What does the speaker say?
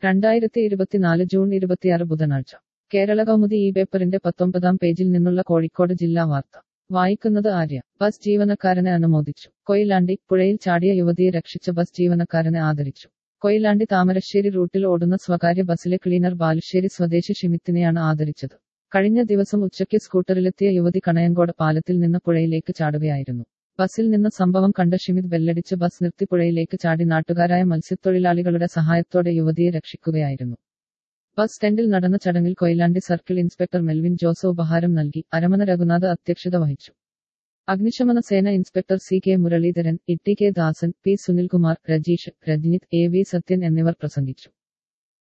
രണ്ടായിരത്തി ഇരുപത്തിനാല് ജൂൺ ഇരുപത്തിയാറ് ബുധനാഴ്ച കേരള കൗമുദി ഈ പേപ്പറിന്റെ പത്തൊമ്പതാം പേജിൽ നിന്നുള്ള കോഴിക്കോട് ജില്ലാ വാർത്ത വായിക്കുന്നത് ആര്യ ബസ് ജീവനക്കാരനെ അനുമോദിച്ചു കൊയിലാണ്ടി പുഴയിൽ ചാടിയ യുവതിയെ രക്ഷിച്ച ബസ് ജീവനക്കാരനെ ആദരിച്ചു കൊയിലാണ്ടി താമരശ്ശേരി റൂട്ടിൽ ഓടുന്ന സ്വകാര്യ ബസ്സിലെ ക്ലീനർ ബാലുശ്ശേരി സ്വദേശി ഷിമിത്തിനെയാണ് ആദരിച്ചത് കഴിഞ്ഞ ദിവസം ഉച്ചയ്ക്ക് സ്കൂട്ടറിലെത്തിയ യുവതി കണയങ്കോട് പാലത്തിൽ നിന്ന് പുഴയിലേക്ക് ചാടുകയായിരുന്നു ബസ്സിൽ നിന്ന് സംഭവം കണ്ട ഷിമിത് ബെല്ലടിച്ച് ബസ് നിർത്തി പുഴയിലേക്ക് ചാടി നാട്ടുകാരായ മത്സ്യത്തൊഴിലാളികളുടെ സഹായത്തോടെ യുവതിയെ രക്ഷിക്കുകയായിരുന്നു ബസ് സ്റ്റാൻഡിൽ നടന്ന ചടങ്ങിൽ കൊയിലാണ്ടി സർക്കിൾ ഇൻസ്പെക്ടർ മെൽവിൻ ജോസ് ഉപഹാരം നൽകി അരമന രഘുനാഥ് അധ്യക്ഷത വഹിച്ചു അഗ്നിശമന സേന inspector C K Muraleedharan E T K Dasan P Sunilkumar Rajeesh Rajnith A V Sathyan എന്നിവർ പ്രസംഗിച്ചു